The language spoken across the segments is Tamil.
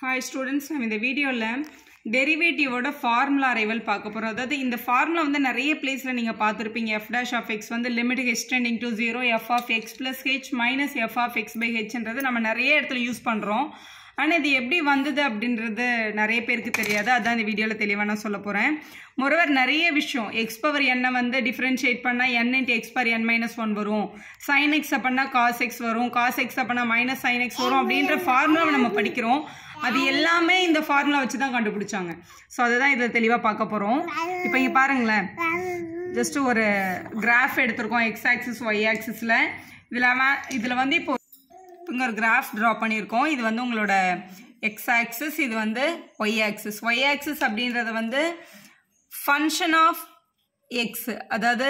ஹாய் ஸ்டூடெண்ட்ஸ் நம்ம இந்த வீடியோவில் டெரிவேட்டிவோட ஃபார்முலா அரைவல் பார்க்க போகிறோம் அதாவது இந்த ஃபார்முலா வந்து நிறைய பிளேஸில் நீங்கள் பார்த்துருப்பீங்க எஃப் டேஷ் ஆஃப் எக்ஸ் வந்து limit H tending to zero F of X plus H minus F of X by ஹெச்ன்றது நம்ம நிறைய இடத்துல யூஸ் பண்ணுறோம் ஆனால் இது எப்படி வந்தது அப்படின்றது நிறைய பேருக்கு தெரியாது அதான் இந்த வீடியோவில் தெளிவாக நான் சொல்ல போகிறேன் மொரவர் நிறைய விஷயம் எக்ஸ் பவர் எண்ணை வந்து டிஃப்ரென்ஷியேட் பண்ணால் n into X power n minus one வரும் சைன் எக்ஸை பண்ணால் காஸ் எக்ஸ் வரும் காஸ் எக்ஸை பண்ணால் மைனஸ் சைன் எக்ஸ் வரும் அப்படின்ற ஃபார்முலாவை நம்ம படிக்கிறோம் அது எல்லாமே இந்த ஃபார்முலா வச்சு தான் கண்டுபிடிச்சாங்க ஸோ அதுதான் இதில் தெளிவாக பார்க்க போகிறோம் இப்போ இங்கே பாருங்களேன் ஜஸ்ட் ஒரு கிராஃப் எடுத்திருக்கோம் எக்ஸ் ஆக்சிஸ் ஒய் ஆக்சிஸில் இதில் இதில் வந்து இப்போ இங்கே ஒரு கிராஃப் ட்ரா பண்ணியிருக்கோம் இது வந்து உங்களோட எக்ஸ் ஆக்சிஸ் இது வந்து ஒய் ஆக்சிஸ் ஒய் ஆக்சிஸ் அப்படின்றது வந்து ஃபங்க்ஷன் ஆஃப் எக்ஸ் அதாவது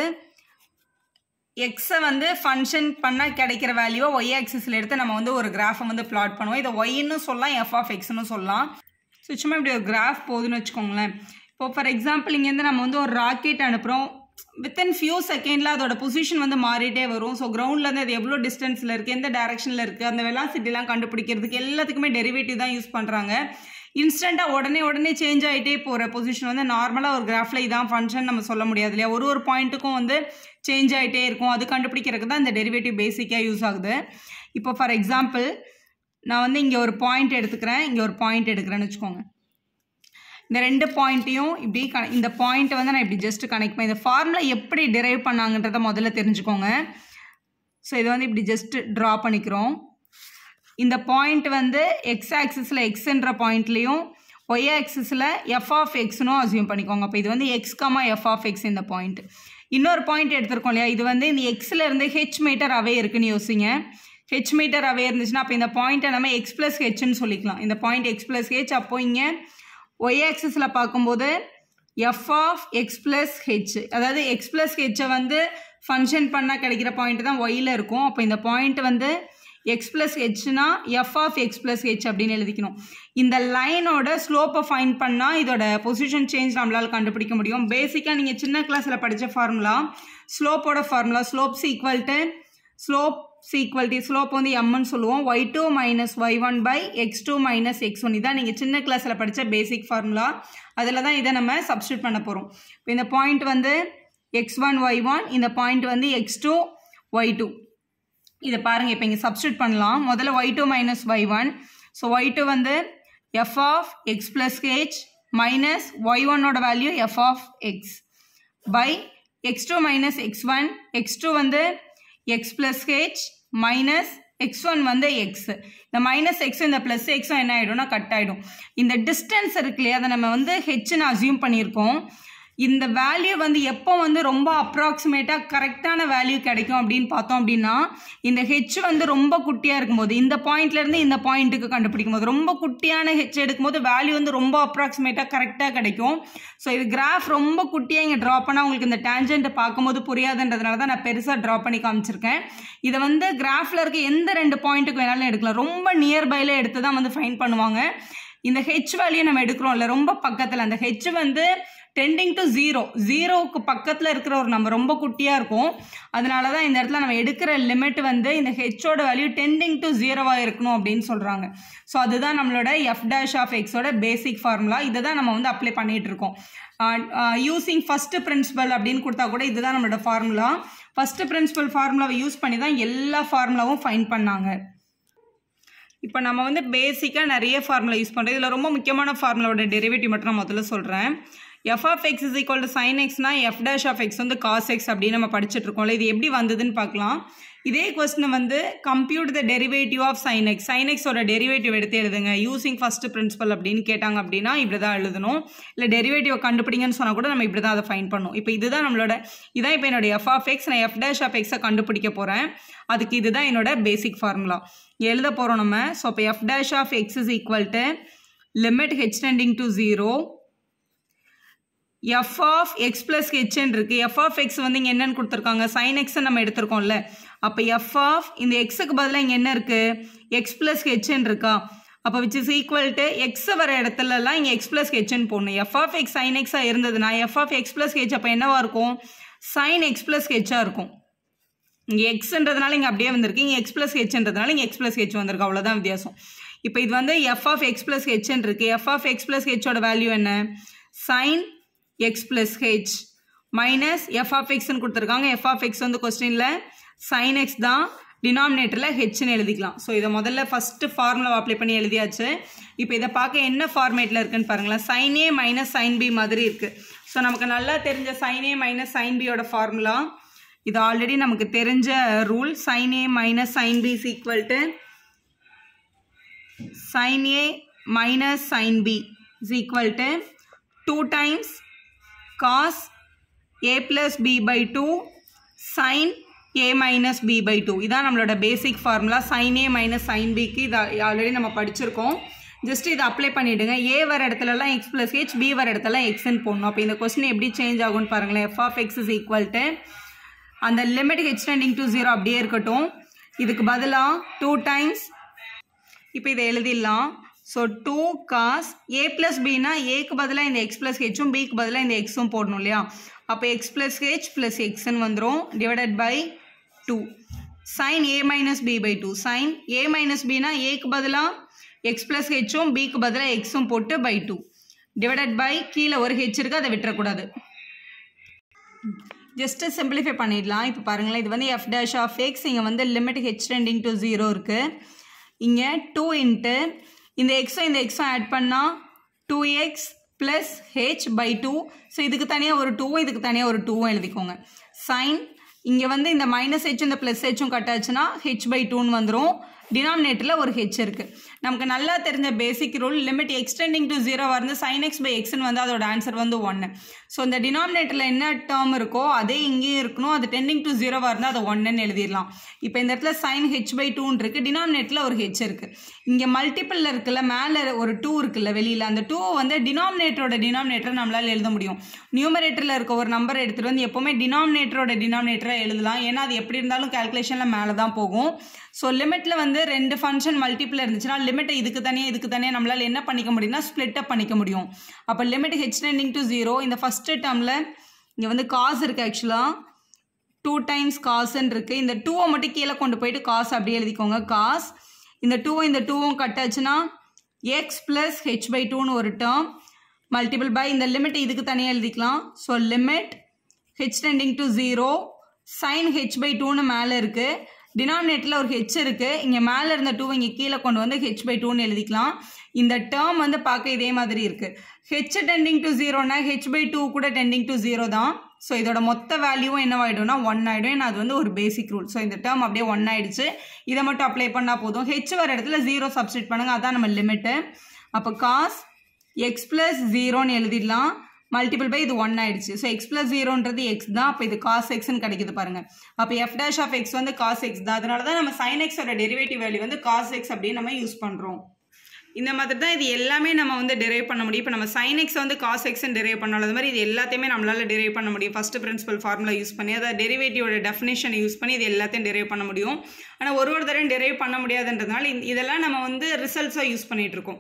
எக்ஸை வந்து ஃபங்க்ஷன் பண்ணால் கிடைக்கிற வேல்யூவை ஒய் ஆக்சிஸில் எடுத்து நம்ம வந்து ஒரு கிராஃபை வந்து பிளாட் பண்ணுவோம் இதை ஒய்ன்னு சொல்லலாம் எஃப் ஆஃப் எக்ஸ்னு சொல்லலாம் ஸோ சும்மா இப்படி ஒரு கிராஃப் போகுதுன்னு வச்சுக்கோங்களேன் இப்போ ஃபார் எக்ஸாம்பிள் இங்கேருந்து நம்ம வந்து ஒரு ராக்கெட் அனுப்புகிறோம் வித்தின் ஃபியூ செகண்டில் அதோட பொசிஷன் வந்து மாறிட்டே வரும் ஸோ கிரவுண்ட்லேருந்து அது எவ்வளோ டிஸ்டன்ஸில் இருக்குது எந்த டேரெக்ஷனில் இருக்குது அந்த வெலாசிட்டிலாம் கண்டுபிடிக்கிறதுக்கு எல்லாத்துக்குமே டெரிவேட்டிவ் தான் யூஸ் பண்ணுறாங்க இன்ஸ்டண்ட்டாக உடனே உடனே சேஞ்ச் ஆகிட்டே போகிற பொசிஷன் வந்து நார்மலாக ஒரு கிராஃபில் இதான் ஃபங்க்ஷன் நம்ம சொல்ல முடியாது இல்லையா ஒரு ஒரு பாயிண்ட்டுக்கும் வந்து சேஞ்ச் ஆகிட்டே இருக்கும் அது கண்டுபிடிக்கிறதுக்கு தான் இந்த டெரிவேட்டிவ் பேசிக்காக யூஸ் ஆகுது இப்போ ஃபார் எக்ஸாம்பிள் நான் வந்து இங்கே ஒரு பாயிண்ட் எடுத்துக்கிறேன் இங்கே ஒரு பாயிண்ட் எடுக்கிறேன்னு வச்சுக்கோங்க இந்த ரெண்டு பாயிண்ட்டையும் இப்படி க இந்த பாயிண்ட்டை வந்து நான் இப்படி ஜஸ்ட் கனெக்ட் பண்ணி இந்த ஃபார்முலா எப்படி டிரைவ் பண்ணாங்கன்றத முதல்ல தெரிஞ்சுக்கோங்க ஸோ இதை வந்து இப்படி ஜஸ்ட் ட்ரா பண்ணிக்கிறோம் இந்த பாயிண்ட் வந்து எக்ஸ் ஆக்சிஸில் எக்ஸ்ன்ற பாயிண்ட்லேயும் ஒய் ஆக்சிஸில் எஃப் ஆஃப் எக்ஸ்னும் அசியூம் பண்ணிக்கோங்க அப்போ இது வந்து X comma F of X இந்த பாயிண்ட் இன்னொரு பாயிண்ட் எடுத்திருக்கோம் இல்லையா இது வந்து இந்த எக்ஸில் இருந்து ஹெச் மீட்டர் அவே இருக்குன்னு யோசிங்க ஹெச் மீட்டர் அவே இருந்துச்சுன்னா அப்போ இந்த பாயிண்ட்டை நம்ம எக்ஸ் ப்ளஸ் ஹெச்னு சொல்லிக்கலாம் இந்த பாயிண்ட் எக்ஸ் ப்ளஸ் ஹெச் அப்போ இங்கே ஒய் ஆக்சிஸில் பார்க்கும்போது F of X plus H அதாவது எக்ஸ் ப்ளஸ் ஹெச்சை வந்து ஃபங்க்ஷன் பண்ணால் கிடைக்கிற பாயிண்ட் தான் ஒயில் இருக்கும் அப்போ இந்த பாயிண்ட் வந்து எக்ஸ் ப்ளஸ் ஹெச்னா F of X plus H அப்படின்னு எழுதிக்கணும் இந்த லைனோட ஸ்லோப்பை ஃபைன் பண்ணால் இதோட பொசிஷன் சேஞ்ச் நம்மளால் கண்டுபிடிக்க முடியும் பேசிக்காக நீங்கள் சின்ன கிளாஸில் படித்த ஃபார்முலா ஸ்லோப்போட formula slopes equal to slope equal to slope வந்து எம்னு சொல்லுவோம் Y two minus Y one by X two minus X one இதான் நீங்கள் சின்ன கிளாஸில் படித்த பேசிக் ஃபார்முலா அதில் தான் இதை நம்ம சப்ஸ்டியூட் பண்ண போகிறோம் இப்போ இந்த பாயிண்ட் வந்து எக்ஸ் ஒன் ஒய் ஒன் இந்த பாயிண்ட் வந்து எக்ஸ் டூ ஒய் டூ இதை பாருங்கள் இப்போ இங்கே சப்ஸ்டியூட் பண்ணலாம் முதல்ல Y two minus Y one so Y two வந்து F of X plus H minus Y ஒன்னோட value F of X by X two minus X one X two வந்து X plus H minus X one வந்து எக்ஸ் இந்த மைனஸ் எக்ஸும் இந்த ப்ளஸ் எக்ஸும் என்ன ஆகிடும்னா கட் ஆகிடும் இந்த டிஸ்டன்ஸ் இருக்கு இல்லையா அதை நம்ம வந்து ஹெச்னு அசியூம் பண்ணியிருக்கோம் இந்த வேல்யூ வந்து எப்போ வந்து ரொம்ப அப்ராக்சிமேட்டாக கரெக்டான வேல்யூ கிடைக்கும் அப்படின்னு பார்த்தோம் அப்படின்னா இந்த ஹெச் வந்து ரொம்ப குட்டியாக இருக்கும்போது இந்த பாயிண்ட்லேருந்து இந்த பாயிண்ட்டுக்கு கண்டுபிடிக்கும் போது ரொம்ப குட்டியான ஹெச் எடுக்கும்போது வேல்யூ வந்து ரொம்ப அப்ராக்சிமேட்டாக கரெக்டாக கிடைக்கும் ஸோ இது கிராஃப் ரொம்ப குட்டியாக இங்கே ட்ரா பண்ணால் உங்களுக்கு இந்த டேஞ்சண்ட்டை பார்க்கும்போது புரியாதுன்றதுனால தான் நான் பெருசாக ட்ரா பண்ணி காமிச்சிருக்கேன் இதை வந்து கிராஃபில் இருக்க எந்த ரெண்டு பாயிண்ட்டுக்கு வேணாலும் எடுக்கலாம் ரொம்ப நியர்பைல எடுத்து தான் வந்து ஃபைன் பண்ணுவாங்க இந்த ஹெச் வேல்யூ நம்ம எடுக்கிறோம்ல ரொம்ப பக்கத்தில் அந்த ஹெச் வந்து டெண்டிங் டு ஜீரோ ஜீரோவுக்கு பக்கத்தில் இருக்கிற ஒரு நம்ம ரொம்ப குட்டியாக இருக்கும் அதனால தான் இந்த இடத்துல நம்ம எடுக்கிற லிமிட் வந்து இந்த ஹெச்சோட வேல்யூ டெண்டிங் டு ஜீரோவாக இருக்கணும் அப்படின்னு சொல்கிறாங்க ஸோ அதுதான் நம்மளோட எஃப் டேஷ் ஆஃப் எக்ஸோட பேசிக் ஃபார்முலா இதை தான் நம்ம வந்து அப்ளை பண்ணிகிட்டு இருக்கோம் யூஸிங் ஃபஸ்ட்டு பிரின்சிபல் அப்படின்னு கொடுத்தா கூட இதுதான் நம்மளோட ஃபார்முலா ஃபஸ்ட்டு பிரின்சிபல் ஃபார்முலாவை யூஸ் பண்ணி தான் எல்லா ஃபார்முலாவும் ஃபைன் பண்ணாங்க இப்போ நம்ம வந்து பேசிக்காக நிறைய ஃபார்முலா யூஸ் பண்ணுறோம் இதில் ரொம்ப முக்கியமான ஃபார்முலாவோட டெரிவேட்டிவ் மட்டும் நான் முதல்ல சொல்கிறேன் F of X is equal to sine எக்ஸ்னா எஃப் டேஷ் ஆஃப் எக்ஸ் வந்து காஸ் எக்ஸ் அப்படின்னு நம்ம படிச்சுட்டு இருக்கோம்ல இது எப்படி வந்ததுன்னு பார்க்கலாம் இதே கொஸ்டின் வந்து compute the derivative of sine X sine எக்ஸோட டெரிவேட்டிவ் எடுத்து எழுதுங்க யூசிங் ஃபர்ஸ்ட் பிரின்சிபல் அப்படின்னு கேட்டாங்க அப்படின்னா இப்படி தான் எழுதணும் இல்லை டெரிவேட்டிவ் கண்டுபிடிங்கன்னு சொன்னால் கூட நம்ம இப்படி தான் அதை ஃபைன் பண்ணணும் இப்போ இதுதான் நம்மளோட இதான் இப்போ என்னோட எஃப் ஆஃப் எக்ஸ் நான் எஃப் டேஷ் ஆஃப் எக்ஸை கண்டுபிடிக்க போகிறேன் அதுக்கு இதுதான் என்னோட பேசிக் ஃபார்முலா எழுத போகிறோம் நம்ம ஸோ இப்போ F dash of X is equal to limit H tending to zero F of X plus ஹெச்ன்னு இருக்குது எஃப் ஆஃப் எக்ஸ் வந்து இங்கே என்னென்னு கொடுத்துருக்காங்க சைன் எக்ஸை நம்ம எடுத்திருக்கோம்ல அப்போ எஃப் ஆஃப் இந்த எக்ஸுக்கு பதிலாக இங்கே என்ன இருக்குது எக்ஸ் ப்ளஸ் ஹெச்ன்னு இருக்கா அப்போ which is equal to X வர இடத்துலலாம் இங்கே எக்ஸ் ப்ளஸ் ஹெச்ன்னு போடணும் எஃப் ஆஃப் எக்ஸ் சைன் எக்ஸாக இருந்ததுன்னா F of X plus H அப்போ என்னவாக இருக்கும் சைன் எக்ஸ் ப்ளஸ் ஹெச்சாக இருக்கும் இங்கே எக்ஸ்ன்றதுனால இங்கே அப்படியே வந்திருக்கு இங்கே எக்ஸ் ப்ளஸ் ஹெச்ன்றதுனால இங்கே எக்ஸ் ப்ளஸ் ஹெச் வந்திருக்கு அவ்வளோதான் வித்தியாசம் இப்போ இது வந்து எஃப் ஆஃப் எக்ஸ் ப்ளஸ் ஹெச்ன்னு இருக்குது எஃப் ஆஃப் எக்ஸ் ப்ளஸ் ஹெச்சோட வேல்யூ என்ன sine X plus H minus F of எக்ஸ்ன்னு கொடுத்துருக்காங்க எஃப் ஆஃப் எக்ஸ் வந்து கொஸ்டினில் சைன் எக்ஸ் தான் டினாமினேட்டரில் ஹெச்னு எழுதிக்கலாம் ஸோ இதை முதல்ல ஃபஸ்ட்டு ஃபார்முலா அப்ளை பண்ணி எழுதியாச்சு இப்போ இதை பார்க்க என்ன ஃபார்மேட்டில் இருக்குன்னு பாருங்களேன் sine A minus sine B மாதிரி இருக்குது ஸோ நமக்கு நல்லா தெரிஞ்ச சைன் ஏ மைனஸ் சைன் பியோட ஃபார்முலா இது ஆல்ரெடி நமக்கு தெரிஞ்ச rule sine A minus sine B is equal to sin A minus sin B is equal to 2 times cos A plus B by 2 sin A minus B by 2 இதான் நம்மளோட basic formula sin A minus sin Bக்கு இது ஆல்ரெடி நம்ம படிச்சிருக்கோம் ஜஸ்ட் இதை அப்ளை பண்ணிவிடுங்க ஏ வர இடத்துலலாம் எக்ஸ் ப்ளஸ் ஹெச் பி வர இடத்துல எக்ஸ்ன்னு போடணும் அப்போ இந்த கொஸ்டின் எப்படி சேஞ்ச் ஆகும்னு பாருங்களேன் F of X is equal to அந்த limit H tending to zero அப்படியே இருக்கட்டும் இதுக்கு பதிலாக டூ டைம்ஸ் இப்போ இதை எழுதிடலாம் so two cos A plus பினா ஏக்கு பதிலாக இந்த எக்ஸ் ப்ளஸ் ஹெச்சும் பிக்கு பதிலாக இந்த எக்ஸும் போடணும் இல்லையா அப்போ எக்ஸ் ப்ளஸ் ஹெச் ப்ளஸ் எக்ஸ்ன்னு வந்துடும் divided by two sine A minus B by two sine A minus பினா ஏக்கு பதிலாக எக்ஸ் ப்ளஸ் ஹெச்சும் பிக்கு பதிலாக எக்ஸும் போட்டு பை டூ டிவைடட் பை கீழே ஒரு ஹெச் இருக்குது அதை விட்டுறக்கூடாது ஜஸ்ட்டு சிம்பிளிஃபை பண்ணிடலாம் இப்போ பாருங்களேன் இது வந்து எஃப் டேஷ் ஆஃப் எக்ஸ் இங்கே வந்து limit H tending to zero இருக்குது இங்கே டூ இன்ட்டு இந்த எக்ஸும் இந்த எக்ஸும் ஆட் பண்ணால் two X plus H by two so இதுக்கு தனியாக ஒரு டூவும் இதுக்கு தனியாக ஒரு டூவும் எழுதிக்கோங்க சைன் இங்கே வந்து இந்த மைனஸ் ஹெச் இந்த ப்ளஸ் ஹெச்சும் கட் ஆச்சுன்னா ஹெச் பை டூன்னு வந்துடும் டினாமினேட்டரில் ஒரு ஹெச் இருக்குது நமக்கு நல்லா தெரிஞ்ச basic rule limit X tending to zero வந்து சைன் எக்ஸ் பை எக்ஸ்னு வந்து அதோட ஆன்சர் வந்து ஒன்று ஸோ இந்த டினாமினேட்டரில் என்ன டேர்ம் இருக்கோ அதே இங்கேயும் இருக்கணும் அது டெண்டிங் டு ஜீரோவாக இருந்தால் அதை ஒன்றுன்னு எழுதிடலாம் இப்போ இந்த இடத்துல சைன் ஹெச் பை டூன்னு இருக்குது டினாமினேட்டரில் ஒரு ஹெச் இருக்குது இங்கே மல்டிப்பிளில் இருக்குல்ல மேலே ஒரு டூ இருக்குல்ல வெளியில் அந்த டூ வந்து டினாமினேட்டரோட டினாமினேட்டரை நம்மளால் எழுத முடியும் நியூமரேட்டரில் இருக்க ஒரு நம்பர் எடுத்துகிட்டு வந்து எப்போவுமே டினாமினேட்டரோட டினாமினேட்டரை எழுதலாம் ஏன்னா அது எப்படி இருந்தாலும் கேல்குலேஷனில் மேலே தான் போகும் ஸோ லிமிட்டில் வந்து ரெண்டு ஃபங்க்ஷன் மல்டிப்பிள் இருந்துச்சுன்னா லிமிட்டை இதுக்கு தனியாக இதுக்கு தனியாக நம்மளால் என்ன பண்ணிக்க முடியும்னா ஸ்ப்ளிட் அப் பண்ணிக்க முடியும் அப்போ limit H tending to zero இந்த ஃபஸ்ட்டு டேர்மில் இங்கே வந்து காசு இருக்குது ஆக்சுவலாக டூ டைம்ஸ் காசுன்னு இருக்குது இந்த டூவை மட்டும் கீழே கொண்டு போயிட்டு காசு அப்படியே எழுதிக்கோங்க காஸ் இந்த டூவும் இந்த டூவும் கட் ஆச்சுன்னா எக்ஸ் ப்ளஸ் ஹெச் பை டூன்னு ஒரு டேர்ம் மல்டிபிள் பை இந்த லிமிட் இதுக்கு தனியாக எழுதிக்கலாம் so limit H tending to zero sine H by டூன்னு மேலே இருக்குது டினாமினேட்டரில் ஒரு ஹெச் இருக்குது இங்கே மேலே இருந்த டூ இங்கே கீழே கொண்டு வந்து ஹெச் பை டூன்னு எழுதிக்கலாம் இந்த டேர்ம் வந்து பார்க்க இதே மாதிரி இருக்குது ஹெச் டெண்டிங் டு ஜீரோனா ஹெச் பை டூ கூட டெண்டிங் டு ஜீரோ தான் ஸோ இதோட மொத்த வேல்யூவும் என்னவாயிடும்னா ஒன் ஆகிடும் ஏன்னா அது வந்து ஒரு பேசிக் ரூல் ஸோ இந்த டேர்ம் அப்படியே ஒன் ஆயிடுச்சு இதை மட்டும் அப்ளை பண்ணால் போதும் ஹெச் வர இடத்துல ஜீரோ சப்ஸ்டிட் பண்ணுங்கள் அதான் நம்ம லிமிட்டு அப்போ காஸ் எக்ஸ் ப்ளஸ் ஜீரோன்னு எழுதிடலாம் மல்டிபிள் பை இது ஒன் ஆயிடுச்சு ஸோ எக்ஸ் ப்ளஸ் ஜீரோன்றது எக்ஸ் தான் அப்போ இது காஸ் எக்ஸ்னு கிடைக்குது பாருங்க அப்போ எஃப் டேஷ் ஆஃப் எக்ஸ் வந்து காஸ் எக்ஸ் தான் அதனால தான் நம்ம சைன் எக்ஸோட டெரிவேட்டிவ் வேல்யூ வந்து காஸ் எக்ஸ் அப்படின்னு நம்ம யூஸ் பண்ணுறோம் இந்த மாதிரி தான் இது எல்லாமே நம்ம வந்து டெரைவ் பண்ண முடியும் இப்போ நம்ம சைன் எக்ஸ் வந்து காஸ் எக்ஸ்னு டெரைவ் பண்ணாலும் அது மாதிரி இது எல்லாத்தையுமே நம்மளால டெரைவ் பண்ண முடியும் ஃபர்ஸ்ட் பிரின்சிபல் ஃபார்முலா யூஸ் பண்ணி அதாவது டெரிவேட்டிவோட டெஃபினேஷன் யூஸ் பண்ணி இது எல்லாத்தையும் டெரைவ் பண்ண முடியும் ஆனால் ஒரு ஒரு தடவையும் டெரைவ் பண்ண முடியாதுன்றதுனால இந்த- இதெல்லாம் நம்ம வந்து ரிசல்ட்ஸாக யூஸ் பண்ணிட்டு இருக்கோம்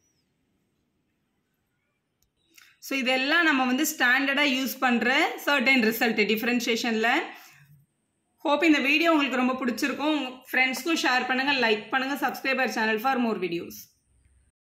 ஸோ இதெல்லாம் நம்ம வந்து ஸ்டாண்டர்டாக யூஸ் பண்ணுற சர்டன் ரிசல்ட் டிஃப்ரென்ஷியேஷனில் ஹோப் இந்த வீடியோ உங்களுக்கு ரொம்ப பிடிச்சிருக்கும் உங்கள் ஃப்ரெண்ட்ஸ்க்கும் ஷேர் பண்ணுங்கள் லைக் பண்ணுங்கள் subscriber channel for more videos